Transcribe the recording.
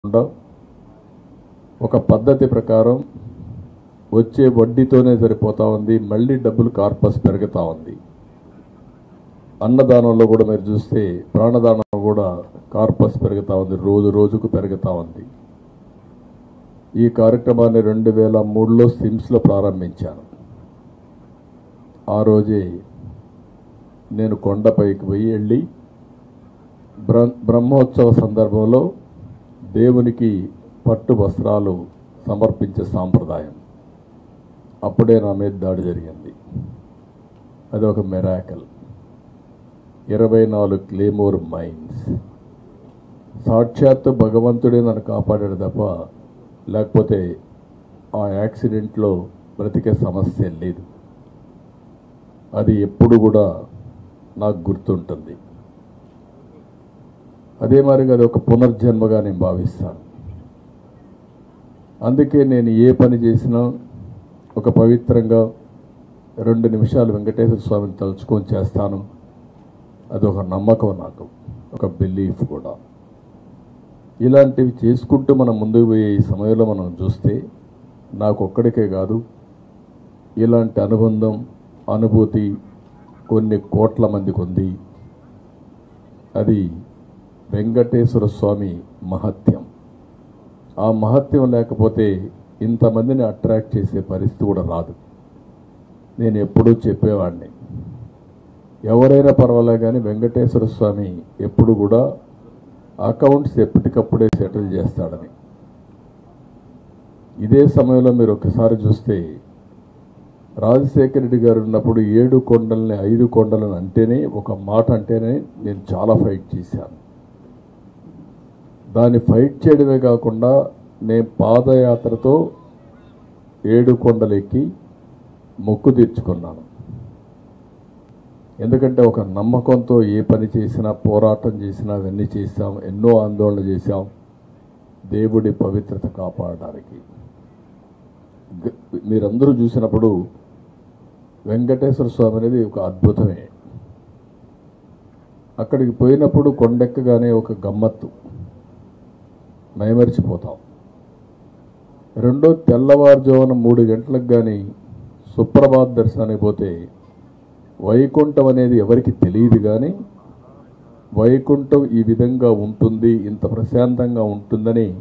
ఉండవు ఒక పద్ధతి ప్రకారం వచ్చే వడ్డీతోనే సరిపోతా ఉంది మళ్ళీ డబ్బులు కార్పస్ పెరుగుతా ఉంది అన్నదానంలో కూడా మీరు చూస్తే ప్రాణదానం కూడా కార్పస్ పెరుగుతా ఉంది రోజు రోజుకు పెరుగుతా ఉంది ఈ కార్యక్రమాన్ని రెండు వేల మూడులో సిమ్స్లో ప్రారంభించాను ఆ రోజే నేను కొండపైకి పోయి వెళ్ళి బ్ర- బ్రహ్మోత్సవ సందర్భంలో దేవునికి పట్టు వస్త్రాలు సమర్పించే సాంప్రదాయం అప్పుడే నా మీద దాడి జరిగింది అది ఒక మెరాకల్ ఇరవై నాలుగు క్లేమోర్ మైన్స్ సాక్షాత్తు భగవంతుడే నన్ను కాపాడాడు తప్ప లేకపోతే ఆ యాక్సిడెంట్లో బ్రతికే సమస్య లేదు అది ఎప్పుడు కూడా నాకు గుర్తుంటుంది అదే మరిగా అది ఒక పునర్జన్మగా నేను భావిస్తాను అందుకే నేను ఏ పని చేసినా ఒక పవిత్రంగా రెండు నిమిషాలు వెంకటేశ్వర స్వామిని తలుచుకొని చేస్తాను అదొక నమ్మకం నాకు ఒక బిలీఫ్ కూడా ఇలాంటివి చేసుకుంటూ మనం ముందుకు పోయే ఈ సమయంలో మనం చూస్తే నాకు ఒక్కడికే కాదు ఇలాంటి అనుబంధం అనుభూతి కొన్ని కోట్ల మందికి ఉంది అది వెంకటేశ్వర స్వామి మహత్యం ఆ మహత్యం లేకపోతే ఇంతమందిని అట్రాక్ట్ చేసే పరిస్థితి కూడా రాదు నేను ఎప్పుడూ చెప్పేవాడిని ఎవరైనా పర్వాలే కానీ వెంకటేశ్వర స్వామి ఎప్పుడు కూడా అకౌంట్స్ ఎప్పటికప్పుడే సెటిల్ చేస్తాడని ఇదే సమయంలో మీరు ఒకసారి చూస్తే రాజశేఖర రెడ్డి గారు ఉన్నప్పుడు ఏడు కొండల్ని ఐదు కొండలను అంటేనే ఒక మాట అంటేనే నేను చాలా ఫైట్ చేశాను దాన్ని ఫైట్ చేయడమే కాకుండా నేను పాదయాత్రతో ఏడు కొండలు ఎక్కి మొక్కు తీర్చుకున్నాను ఎందుకంటే ఒక నమ్మకంతో ఏ పని చేసినా పోరాటం చేసినా అవన్నీ చేశాం ఎన్నో ఆందోళన చేశాం దేవుడి పవిత్రత కాపాడడానికి గ- మీరందరూ చూసినప్పుడు వెంకటేశ్వర స్వామి అనేది ఒక అద్భుతమే అక్కడికి పోయినప్పుడు కొండెక్కగానే ఒక గమ్మత్తు మైమరిచిపోతాం రెండో తెల్లవారుజామున మూడు గంటలకు కానీ సుప్రభాత్ దర్శనానికి పోతే వైకుంఠం అనేది ఎవరికి తెలియదు కానీ వైకుంఠం ఈ విధంగా ఉంటుంది ఇంత ప్రశాంతంగా ఉంటుందని